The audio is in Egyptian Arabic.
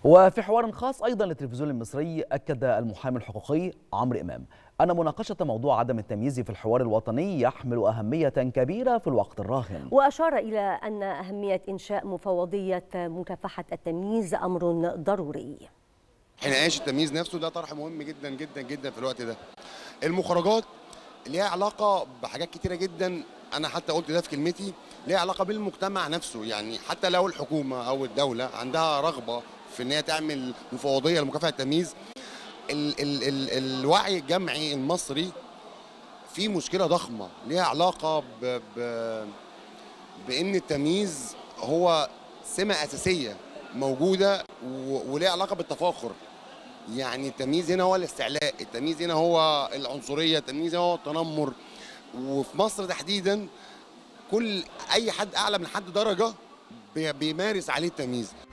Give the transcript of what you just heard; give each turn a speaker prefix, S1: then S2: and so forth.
S1: وفي حوار خاص أيضا للتلفزيون المصري أكد المحامي الحقوقي عمرو إمام أن مناقشة موضوع عدم التمييز في الحوار الوطني يحمل أهمية كبيرة في الوقت الراهن
S2: وأشار إلى أن أهمية إنشاء مفوضية مكافحة التمييز أمر ضروري
S3: انعاش التمييز نفسه ده طرح مهم جدا جدا جدا في الوقت ده المخرجات ليها علاقه بحاجات كتيره جدا انا حتى قلت ده في كلمتي ليها علاقه بالمجتمع نفسه يعني حتى لو الحكومه او الدوله عندها رغبه في ان هي تعمل مفوضيه لمكافحه التمييز ال ال ال الوعي الجمعي المصري فيه مشكله ضخمه ليها علاقه ب ب بان التمييز هو سمه اساسيه موجوده و- وليها علاقه بالتفاخر يعني التمييز هنا هو الاستعلاء التمييز هنا هو العنصريه التمييز هنا هو التنمر وفي مصر تحديدا كل اي حد اعلى من حد درجه بي- بيمارس عليه التمييز